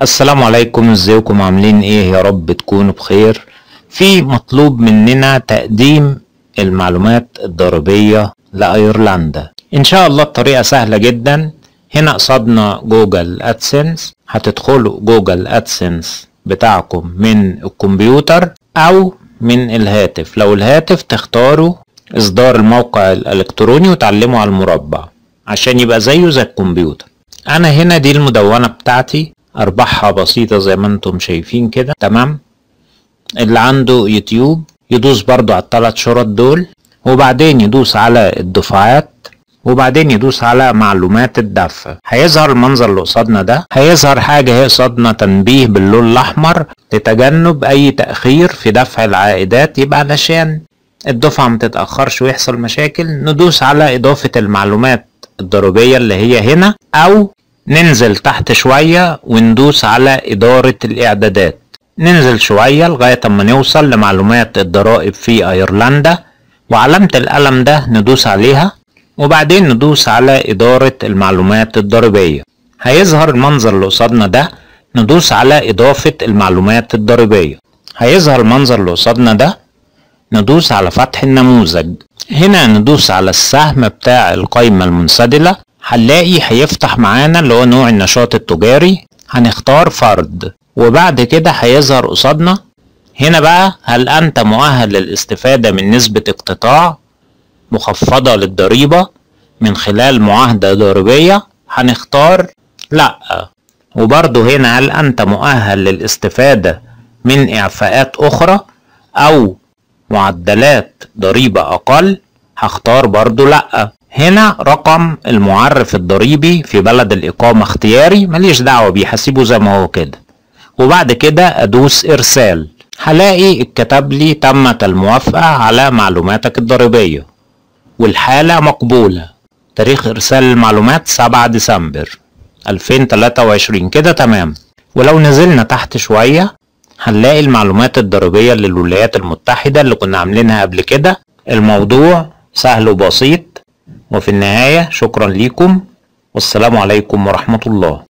السلام عليكم ازيكم عاملين ايه يا رب تكونوا بخير في مطلوب مننا تقديم المعلومات الضريبية لأيرلندا ان شاء الله الطريقة سهلة جدا هنا قصادنا جوجل ادسنس هتدخلوا جوجل ادسنس بتاعكم من الكمبيوتر او من الهاتف لو الهاتف تختاروا اصدار الموقع الالكتروني وتعلموا على المربع عشان يبقى زيه زي الكمبيوتر انا هنا دي المدونة بتاعتي ارباحها بسيطة زي ما انتم شايفين كده تمام اللي عنده يوتيوب يدوس برضو على الثلاث شرط دول وبعدين يدوس على الدفعات وبعدين يدوس على معلومات الدفع هيظهر المنظر اللي قصادنا ده هيظهر حاجة هي قصادنا تنبيه باللون الأحمر لتجنب أي تأخير في دفع العائدات يبقى علشان الدفعة ما تتأخرش ويحصل مشاكل ندوس على إضافة المعلومات الضريبية اللي هي هنا أو ننزل تحت شوية وندوس على إدارة الإعدادات ننزل شوية لغاية ما نوصل لمعلومات الضرائب في أيرلندا وعلامة القلم ده ندوس عليها وبعدين ندوس على إدارة المعلومات الضريبية هيظهر المنظر اللي قصادنا ده ندوس على إضافة المعلومات الضريبية هيظهر المنظر اللي قصادنا ده ندوس على فتح النموذج هنا ندوس على السهم بتاع القايمة المنسدلة هنلاقي هيفتح معانا اللي هو نوع النشاط التجاري هنختار فرد وبعد كده هيظهر قصادنا هنا بقى هل انت مؤهل للاستفادة من نسبة اقتطاع مخفضة للضريبة من خلال معاهدة ضريبية هنختار لا وبرضه هنا هل انت مؤهل للاستفادة من اعفاءات اخرى او معدلات ضريبة اقل هختار برضه لا هنا رقم المعرف الضريبي في بلد الإقامة اختياري ماليش دعوة بيه هسيبه زي ما هو كده وبعد كده أدوس إرسال هلاقي اتكتب لي تمت الموافقة على معلوماتك الضريبية والحالة مقبولة تاريخ إرسال المعلومات 7 ديسمبر 2023 كده تمام ولو نزلنا تحت شوية هنلاقي المعلومات الضريبية للولايات المتحدة اللي كنا عاملينها قبل كده الموضوع سهل وبسيط وفي النهاية شكرا لكم والسلام عليكم ورحمة الله